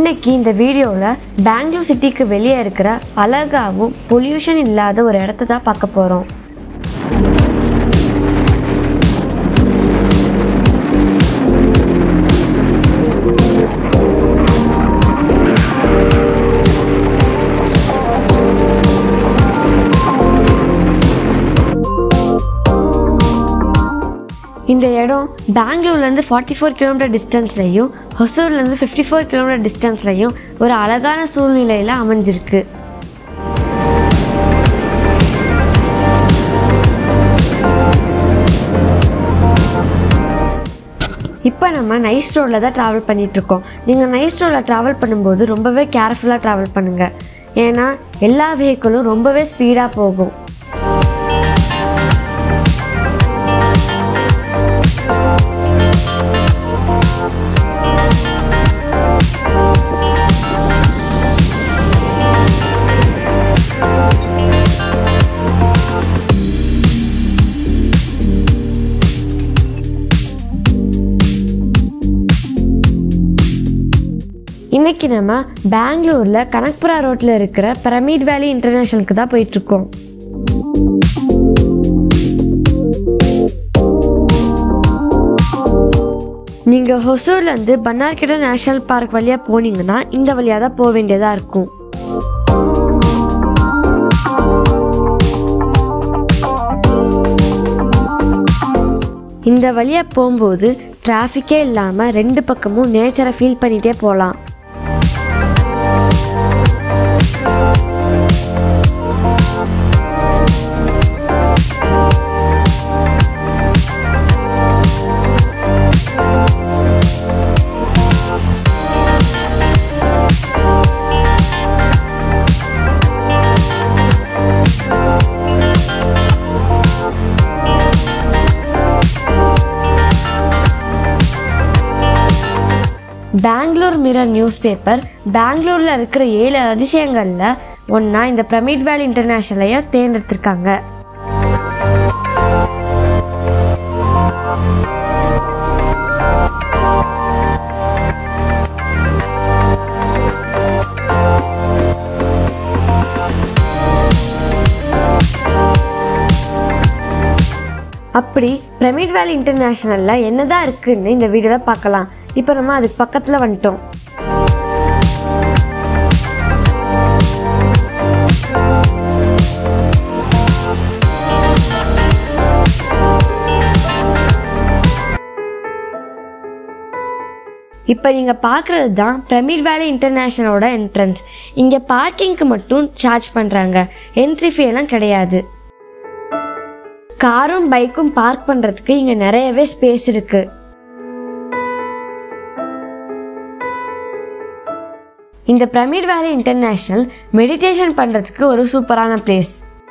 இன்னைக்கு இந்த வீடியோவில் பெங்களூர் சிட்டிக்கு வெளியே இருக்கிற அழகாகவும் பொல்யூஷன் இல்லாத ஒரு இடத்த தான் பார்க்க போகிறோம் இந்த இடம் பெங்களூர்லேருந்து ஃபார்ட்டி ஃபோர் கிலோமீட்டர் டிஸ்டன்ஸ்லையும் ஹொசூர்லேருந்து ஃபிஃப்டி ஃபோர் கிலோமீட்டர் டிஸ்டன்ஸ்லையும் ஒரு அழகான சூழ்நிலையில் அமைஞ்சிருக்கு இப்போ நம்ம நைஸ் ரோடில் தான் ட்ராவல் பண்ணிகிட்ருக்கோம் நீங்கள் நைஸ் ரோடில் ட்ராவல் பண்ணும்போது ரொம்பவே கேர்ஃபுல்லாக ட்ராவல் பண்ணுங்கள் ஏன்னா எல்லா வெஹிக்கிளும் ரொம்பவே ஸ்பீடாக போகும் இன்னைக்கு நம்ம பெங்களூரில் கனக்புரா ரோட்டில் இருக்கிற பிரமிட் வேலி இன்டர்நேஷனலுக்கு தான் போயிட்டுருக்கோம் நீங்கள் ஹொசூர்லேருந்து பன்னார்கிட்ட நேஷனல் பார்க் வழியாக போனீங்கன்னா இந்த வழியாக தான் போக வேண்டியதாக இருக்கும் இந்த வழியாக போகும்போது டிராஃபிக்கே இல்லாமல் ரெண்டு பக்கமும் நேச்சரை ஃபீல் பண்ணிகிட்டே போகலாம் பெங்களூர் மிரர் நியூஸ் பேப்பர் பெங்களூரில் இருக்கிற ஏழு அதிசயங்களில் ஒன்றா இந்த பிரமிட் வேலி இன்டர்நேஷனலையை தேர்ந்தெடுத்திருக்காங்க அப்படி பிரமிட் வேலி இன்டர்நேஷனலில் என்னதான் இருக்குன்னு இந்த வீடியோவில் பார்க்கலாம் இப்போ நம்ம அதுக்கு பக்கத்தில் வந்துட்டோம் இப்போ நீங்கள் பார்க்குறது தான் பிரமிட் வேலி இன்டர்நேஷனலோட என்ட்ரன்ஸ் இங்கே பார்க்கிங்க்கு மட்டும் சார்ஜ் பண்ணுறாங்க என்ட்ரி ஃபீ எல்லாம் கிடையாது காரும் பைக்கும் பார்க் பண்ணுறதுக்கு இங்கே நிறையவே ஸ்பேஸ் இருக்குது இந்த பிரமிட் வேலி இன்டர்நேஷனல் மெடிடேஷன் பண்ணுறதுக்கு ஒரு சூப்பரான பிளேஸ்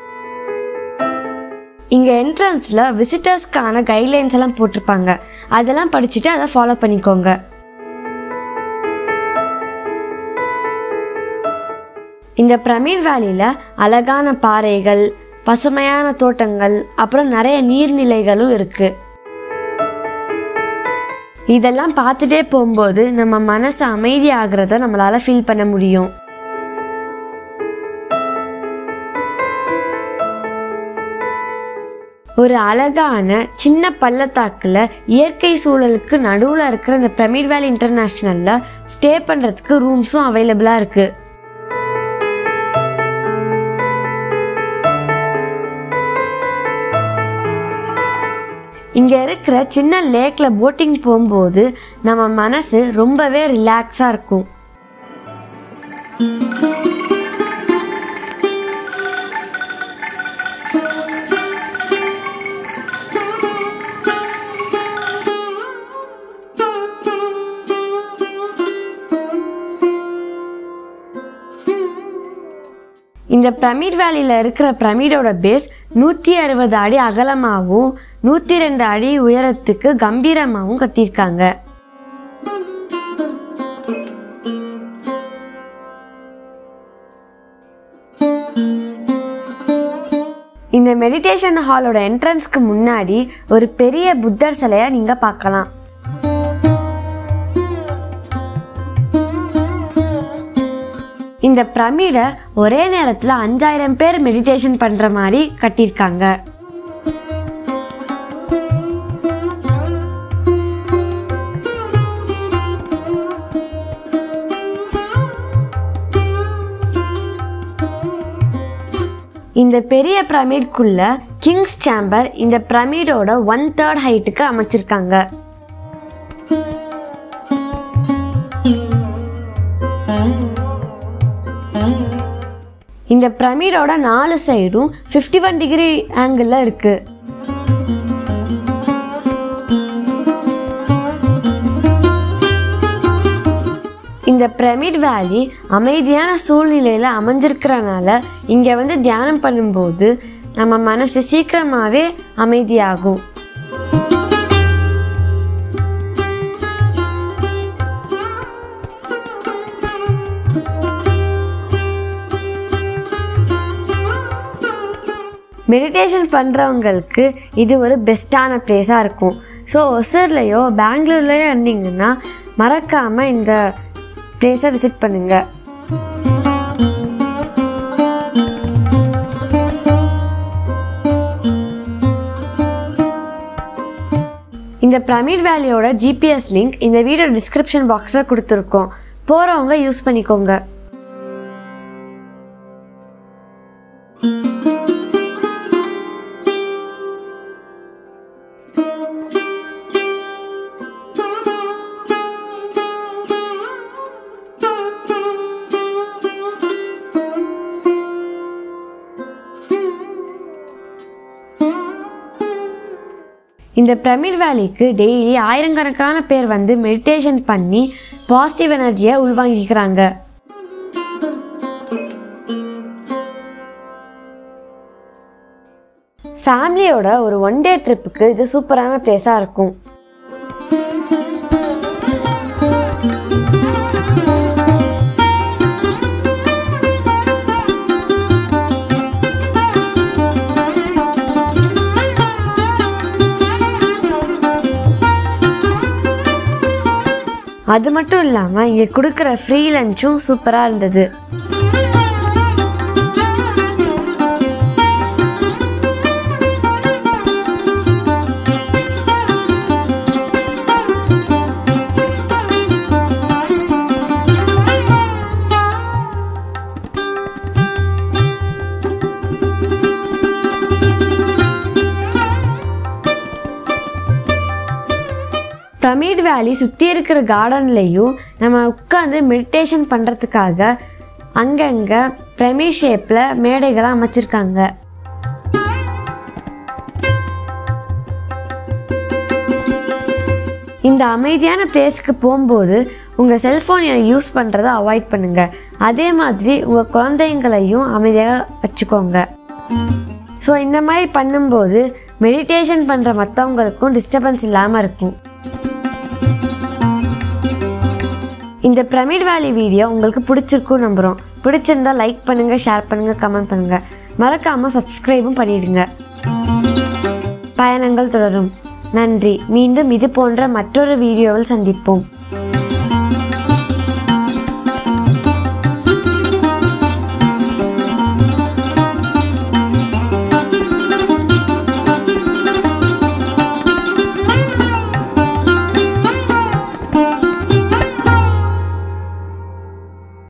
இங்கே என்ட்ரன்ஸில் விசிட்டர்ஸ்க்கான கைட்லைன்ஸ் எல்லாம் போட்டிருப்பாங்க அதெல்லாம் படிச்சுட்டு அதை ஃபாலோ பண்ணிக்கோங்க இந்த பிரமிட் வேலியில் அழகான பாறைகள் பசுமையான தோட்டங்கள் அப்புறம் நிறைய நீர்நிலைகளும் இருக்குது இதெல்லாம் பார்த்துட்டே போகும்போது நம்ம மனசு அமைதியாகிறத நம்மளால ஃபீல் பண்ண முடியும் ஒரு அழகான சின்ன பள்ளத்தாக்குல இயற்கை சூழலுக்கு நடுவில் இருக்கிற இந்த பிரமிட் வேலி இன்டர்நேஷ்னல்ல ஸ்டே பண்ணுறதுக்கு ரூம்ஸும் அவைலபிளாக இருக்குது இங்கே இருக்கிற சின்ன லேக்கில் போட்டிங் போகும்போது நம்ம மனசு ரொம்பவே ரிலாக்ஸாக இருக்கும் இந்த பிரமிட் வேலியில் இருக்கிற பிரமிடோட பேஸ் நூற்றி அறுபது அடி அகலமாகவும் நூற்றி ரெண்டு அடி உயரத்துக்கு கம்பீரமாகவும் கட்டியிருக்காங்க இந்த மெடிடேஷன் ஹாலோட என்ட்ரன்ஸ்க்கு முன்னாடி ஒரு பெரிய புத்தர் சிலையை நீங்கள் பார்க்கலாம் இந்த பிரமிடை ஒரே நேரத்தில் அஞ்சாயிரம் பேர் மெடிடேஷன் பண்ணுற மாதிரி கட்டியிருக்காங்க இந்த பெரிய பிரமிட்குள்ள கிங்ஸ் சேம்பர் இந்த பிரமிடோட ஒன் தேர்ட் ஹைட்டுக்கு அமைச்சிருக்காங்க இந்த பிரமிடோட நாலு சைடும் 51 ஒன் டிகிரி ஆங்கிளில் இருக்கு இந்த பிரமிட் வேலி அமைதியான சூழ்நிலையில் அமைஞ்சிருக்கிறனால இங்கே வந்து தியானம் பண்ணும்போது நம்ம மனசு சீக்கிரமாகவே அமைதியாகும் மெடிடேஷன் பண்ணுறவங்களுக்கு இது ஒரு பெஸ்ட்டான பிளேஸாக இருக்கும் ஸோ ஒசூர்லேயோ பெங்களூர்லேயோ இருந்தீங்கன்னா மறக்காமல் இந்த பிளேஸை விசிட் பண்ணுங்கள் இந்த பிரமிட் வேலியோட ஜிபிஎஸ் லிங்க் இந்த வீடியோ டிஸ்கிரிப்ஷன் பாக்ஸில் கொடுத்துருக்கோம் போகிறவங்க யூஸ் பண்ணிக்கோங்க இந்த பிரமிட் வேலிக்கு டெய்லி ஆயிரக்கணக்கான பேர் வந்து மெடிடேஷன் பண்ணி பாசிட்டிவ் எனர்ஜியை உள்வாங்கிக்கிறாங்க ஃபேமிலியோட ஒரு ஒன் டே ட்ரிப்புக்கு இது சூப்பரான பிளேஸாக இருக்கும் அது மட்டும் இல்லாமல் இங்கே கொடுக்குற ஃப்ரீ லஞ்சும் சூப்பராக இருந்தது பிரமிட் வேலி சுற்றி இருக்கிற கார்டன்லேயும் நம்ம உட்காந்து மெடிடேஷன் பண்ணுறதுக்காக அங்கங்கே பிரமிட் ஷேப்பில் மேடைகளை அமைச்சிருக்காங்க இந்த அமைதியான பிளேஸ்க்கு போகும்போது உங்கள் செல்ஃபோனை யூஸ் பண்ணுறதை அவாய்ட் பண்ணுங்கள் அதே மாதிரி உங்கள் குழந்தைங்களையும் அமைதியாக வச்சுக்கோங்க ஸோ இந்த மாதிரி பண்ணும்போது மெடிடேஷன் பண்ணுற மற்றவங்களுக்கும் டிஸ்டர்பன்ஸ் இல்லாமல் இருக்கும் இந்த பிரமிட் வேலி வீடியோ உங்களுக்கு பிடிச்சிருக்கும் நம்புகிறோம் பிடிச்சிருந்தா லைக் பண்ணுங்கள் ஷேர் பண்ணுங்கள் கமெண்ட் பண்ணுங்கள் மறக்காமல் சப்ஸ்கிரைபும் பண்ணிடுங்க பயணங்கள் தொடரும் நன்றி மீண்டும் இது போன்ற மற்றொரு வீடியோவில் சந்திப்போம்